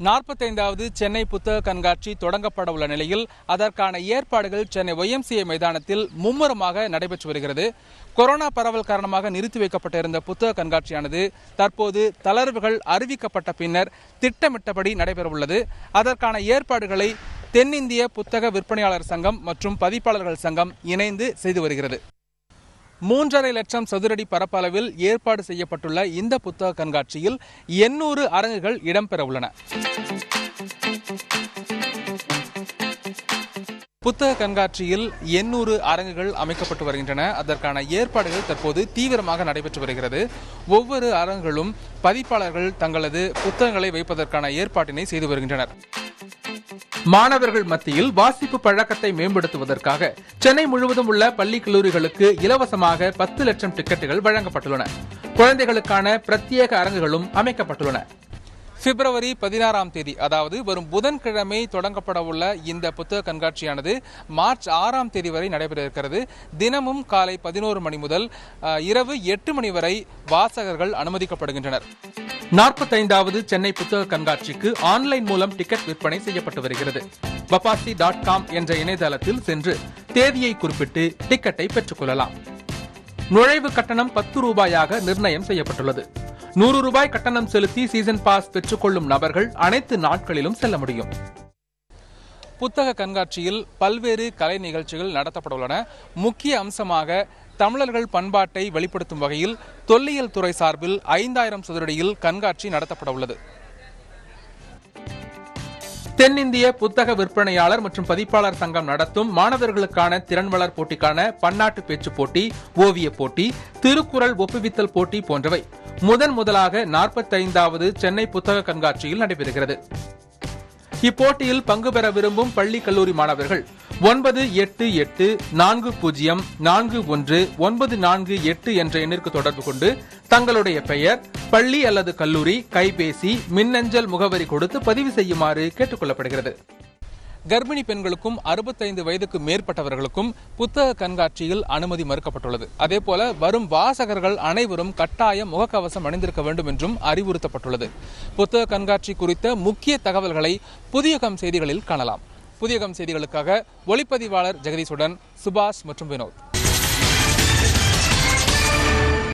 நாற்பத்தைந்தாவது சென்னை புத்தக கண்காட்சி தொடங்கப்பட உள்ள நிலையில் அதற்கான ஏற்பாடுகள் சென்னை ஒய்எம்சிஏ மைதானத்தில் மும்முரமாக நடைபெற்று வருகிறது கொரோனா பரவல் காரணமாக நிறுத்தி வைக்கப்பட்டிருந்த புத்தக கண்காட்சியானது தற்போது தளர்வுகள் அறிவிக்கப்பட்ட பின்னர் திட்டமிட்டபடி நடைபெறவுள்ளது அதற்கான ஏற்பாடுகளை தென்னிந்திய புத்தக விற்பனையாளர் சங்கம் மற்றும் பதிப்பாளர்கள் சங்கம் இணைந்து செய்து வருகிறது மூன்றரை லட்சம் சதுரடி பரப்பளவில் ஏற்பாடு செய்யப்பட்டுள்ள இந்த புத்தக கண்காட்சியில் எண்ணூறு அரங்குகள் இடம்பெற உள்ளன புத்தக கண்காட்சியில் எண்ணூறு அரங்குகள் அமைக்கப்பட்டு வருகின்றன அதற்கான ஏற்பாடுகள் தற்போது தீவிரமாக நடைபெற்று வருகிறது ஒவ்வொரு அரங்குகளும் பதிப்பாளர்கள் தங்களது புத்தகங்களை வைப்பதற்கான ஏற்பாட்டினை செய்து வருகின்றனர் மாணவர்கள் மத்தியில் வாசிப்பு பழக்கத்தை மேம்படுத்துவதற்காக சென்னை முழுவதும் உள்ள பள்ளி கல்லூரிகளுக்கு இலவசமாக பத்து லட்சம் டிக்கெட்டுகள் வழங்கப்பட்டுள்ளன குழந்தைகளுக்கான பிரத்யேக அரங்குகளும் அமைக்கப்பட்டுள்ளன பிப்ரவரி பதினாறாம் தேதி அதாவது வரும் புதன்கிழமை தொடங்கப்பட உள்ள இந்த புத்தக கண்காட்சியானது மார்ச் ஆறாம் தேதி வரை நடைபெற இருக்கிறது தினமும் காலை பதினோரு மணி முதல் அஹ், இரவு எட்டு மணி வரை வாசகர்கள் அனுமதிக்கப்படுகின்றனர் நாற்பத்தைந்தாவது சென்னை புத்தக கண்காட்சிக்கு ஆன்லைன் மூலம் டிக்கெட் விற்பனை செய்யப்பட்டு வருகிறது பபாசி டாட் காம் என்ற இணையதளத்தில் சென்று தேதியை குறிப்பிட்டு டிக்கெட்டை பெற்றுக்கொள்ளலாம் நுழைவு கட்டணம் பத்து ரூபாயாக நிர்ணயம் செய்யப்பட்டுள்ளது நூறு ரூபாய் கட்டணம் செலுத்தி சீசன் பாஸ் பெற்றுக்கொள்ளும் நபர்கள் அனைத்து நாட்களிலும் செல்ல முடியும் புத்தக கண்காட்சியில் பல்வேறு கலை நிகழ்ச்சிகள் நடத்தப்பட உள்ளன முக்கிய அம்சமாக தமிழர்கள் பண்பாட்டை வெளிப்படுத்தும் வகையில் தொல்லியல் துறை சார்பில் ஐந்தாயிரம் சதுரடியில் கண்காட்சி நடத்தப்பட உள்ளது தென்னிந்திய புத்தக விற்பனையாளர் மற்றும் பதிப்பாளர் சங்கம் நடத்தும் மாணவர்களுக்கான திறன் வளர் போட்டிக்கான பன்னாட்டு பேச்சு போட்டி ஓவிய போட்டி திருக்குறள் ஒப்புவித்தல் போட்டி போன்றவை முதன் முதலாக நாற்பத்தைந்தாவது சென்னை புத்தக கண்காட்சியில் நடைபெறுகிறது இப்போட்டியில் பங்கு பெற விரும்பும் பள்ளி கல்லூரி மாணவர்கள் ஒன்பது எட்டு எட்டு நான்கு பூஜ்ஜியம் நான்கு ஒன்று ஒன்பது நான்கு எட்டு என்ற எண்ணிற்கு தொடர்பு கொண்டு தங்களுடைய பெயர் பள்ளி அல்லது கல்லூரி கைபேசி மின்னஞ்சல் முகவரி கொடுத்து பதிவு செய்யுமாறு கேட்டுக் கொள்ளப்படுகிறது கர்ப்பிணி பெண்களுக்கும் அறுபத்தைந்து வயதுக்கு மேற்பட்டவர்களுக்கும் புத்தக கண்காட்சியில் அனுமதி மறுக்கப்பட்டுள்ளது அதேபோல வரும் வாசகர்கள் அனைவரும் கட்டாயம் முகக்கவசம் அணிந்திருக்க வேண்டும் என்றும் அறிவுறுத்தப்பட்டுள்ளது புத்தக கண்காட்சி குறித்த முக்கிய தகவல்களை புதியகம் செய்திகளில் காணலாம் புதியகம் செய்திகளுக்காக ஒளிப்பதிவாளர் ஜெகதீஷுடன் சுபாஷ் மற்றும் வினோத்